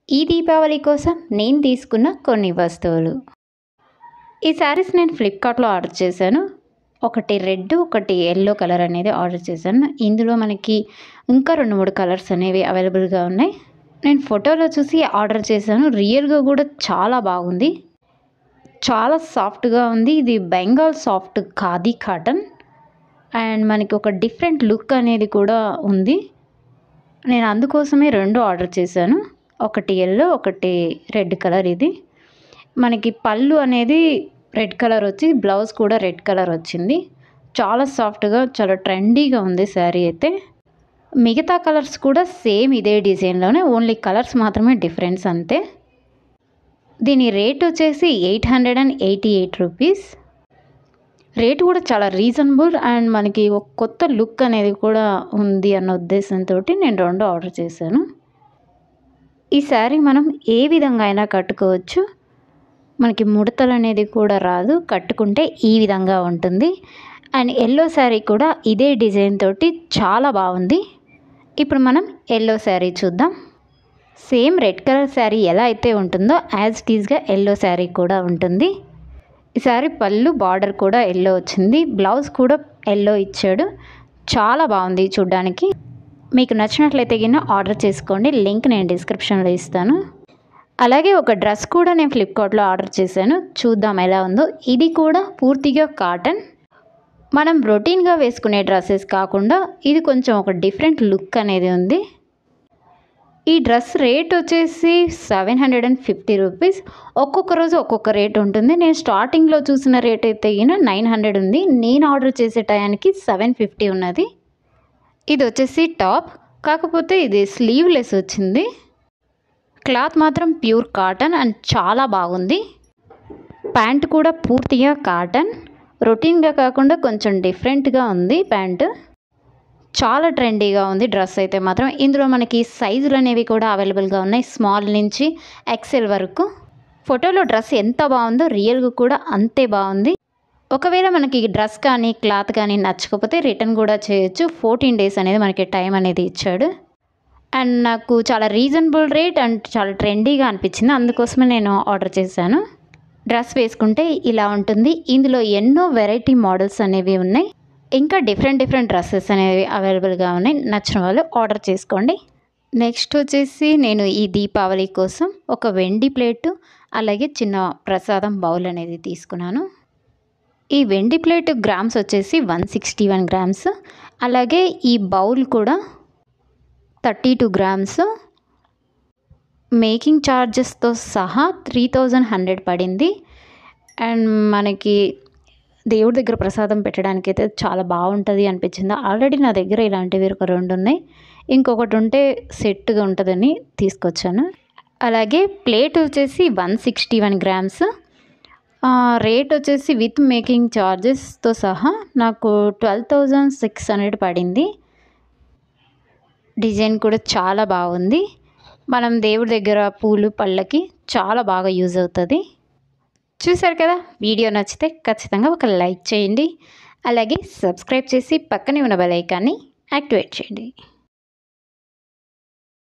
ఈ దీపావళి కోసం నేను తీసుకున్న కొన్ని వస్తువులు ఈ శారీస్ నేను ఫ్లిప్కార్ట్లో ఆర్డర్ చేశాను ఒకటి రెడ్ ఒకటి ఎల్లో కలర్ అనేది ఆర్డర్ చేశాను ఇందులో మనకి ఇంకా రెండు మూడు కలర్స్ అనేవి అవైలబుల్గా ఉన్నాయి నేను ఫోటోలో చూసి ఆర్డర్ చేశాను రియల్గా కూడా చాలా బాగుంది చాలా సాఫ్ట్గా ఉంది ఇది Bengal soft khadi cotton and మనకి ఒక డిఫరెంట్ లుక్ అనేది కూడా ఉంది నేను అందుకోసమే రెండు ఆర్డర్ చేశాను ఒకటి ఎల్లో ఒకటి రెడ్ కలర్ ఇది మనకి పళ్ళు అనేది రెడ్ కలర్ వచ్చి బ్లౌజ్ కూడా రెడ్ కలర్ వచ్చింది చాలా సాఫ్ట్గా చాలా ట్రెండీగా ఉంది శారీ అయితే మిగతా కలర్స్ కూడా సేమ్ ఇదే డిజైన్లోనే ఓన్లీ కలర్స్ మాత్రమే డిఫరెన్స్ అంతే దీని రేట్ వచ్చేసి eight hundred and eighty eight rupees rate కూడా చాలా రీజనబుల్ అండ్ మనకి ఒక కొత్త లుక్ అనేది కూడా ఉంది అన్న ఉద్దేశంతో నేను రెండు ఆర్డర్ చేశాను ఈ శారీ మనం ఏ విధంగా అయినా కట్టుకోవచ్చు మనకి ముడతలు అనేది కూడా రాదు కట్టుకుంటే ఈ విధంగా ఉంటుంది అండ్ ఎల్లో శారీ కూడా ఇదే డిజైన్ తోటి చాలా బాగుంది ఇప్పుడు మనం ఎల్లో శారీ చూద్దాం సేమ్ రెడ్ కలర్ శారీ ఎలా అయితే ఉంటుందో యాజ్ టీజ్గా ఎల్లో శారీ కూడా ఉంటుంది ఈ శారీ పళ్ళు బార్డర్ కూడా ఎల్లో వచ్చింది బ్లౌజ్ కూడా ఎల్లో ఇచ్చాడు చాలా బాగుంది చూడ్డానికి మీకు నచ్చినట్లయితే గిన్న ఆర్డర్ చేసుకోండి లింక్ నేను డిస్క్రిప్షన్లో ఇస్తాను అలాగే ఒక డ్రెస్ కూడా నేను ఫ్లిప్కార్ట్లో ఆర్డర్ చేశాను చూద్దాం ఎలా ఉందో ఇది కూడా పూర్తిగా కాటన్ మనం రొటీన్గా వేసుకునే డ్రెస్సెస్ కాకుండా ఇది కొంచెం ఒక డిఫరెంట్ లుక్ అనేది ఉంది ఈ డ్రెస్ రేట్ వచ్చేసి seven hundred and fifty rupees ఒక్కొక్క రోజు ఒక్కొక్క రేట్ ఉంటుంది నేను స్టార్టింగ్లో చూసిన రేట్ అయితే ఈయన నైన్ హండ్రెడ్ ఉంది నేను ఆర్డర్ చేసే టయానికి సెవెన్ ఫిఫ్టీ ఉన్నది ఇది వచ్చేసి టాప్ కాకపోతే ఇది స్లీవ్లెస్ వచ్చింది క్లాత్ మాత్రం ప్యూర్ కాటన్ అండ్ చాలా బాగుంది ప్యాంట్ కూడా పూర్తిగా కాటన్ రొటీన్గా కాకుండా కొంచెం డిఫరెంట్గా ఉంది ప్యాంటు చాలా ట్రెండీగా ఉంది డ్రెస్ అయితే మాత్రం ఇందులో మనకి సైజులు అనేవి కూడా అవైలబుల్గా ఉన్నాయి స్మాల్ నుంచి ఎక్సెల్ వరకు ఫోటోలో డ్రెస్ ఎంత బాగుందో రియల్గా కూడా అంతే బాగుంది ఒకవేళ మనకి డ్రెస్ కానీ క్లాత్ కానీ నచ్చకపోతే రిటర్న్ కూడా చేయొచ్చు ఫోర్టీన్ డేస్ అనేది మనకి టైం అనేది ఇచ్చాడు అండ్ నాకు చాలా రీజనబుల్ రేట్ అండ్ చాలా ట్రెండీగా అనిపించింది అందుకోసమే నేను ఆర్డర్ చేశాను డ్రెస్ వేసుకుంటే ఇలా ఉంటుంది ఇందులో ఎన్నో వెరైటీ మోడల్స్ అనేవి ఉన్నాయి ఇంకా డిఫరెంట్ డిఫరెంట్ డ్రెస్సెస్ అనేవి అవైలబుల్గా ఉన్నాయి నచ్చిన వాళ్ళు ఆర్డర్ చేసుకోండి నెక్స్ట్ వచ్చేసి నేను ఈ దీపావళి కోసం ఒక వెండి ప్లేటు అలాగే చిన్న ప్రసాదం బౌల్ అనేది తీసుకున్నాను ఈ వెండి ప్లేట్ గ్రామ్స్ వచ్చేసి వన్ సిక్స్టీ వన్ గ్రామ్స్ అలాగే ఈ బౌల్ కూడా థర్టీ టూ గ్రామ్స్ మేకింగ్ ఛార్జెస్తో సహా త్రీ థౌజండ్ హండ్రెడ్ పడింది అండ్ మనకి దేవుడి దగ్గర ప్రసాదం పెట్టడానికి అయితే చాలా బాగుంటుంది అనిపించింది ఆల్రెడీ నా దగ్గర ఇలాంటివి ఒక రెండు ఉన్నాయి ఇంకొకటి ఉంటే సెట్గా ఉంటుందని తీసుకొచ్చాను అలాగే ప్లేట్ వచ్చేసి one sixty one grams rate వచ్చేసి విత్ మేకింగ్ ఛార్జెస్తో సహా నాకు ట్వెల్వ్ థౌజండ్ సిక్స్ హండ్రెడ్ పడింది డిజైన్ కూడా చాలా బాగుంది మనం దేవుడి దగ్గర పూలు పళ్ళకి చాలా బాగా యూజ్ అవుతుంది చూసారు కదా వీడియో నచ్చితే ఖచ్చితంగా ఒక లైక్ చేయండి అలాగే సబ్స్క్రైబ్ చేసి పక్కనే ఉన్న బెల్ ఐకాన్ని యాక్టివేట్ చేయండి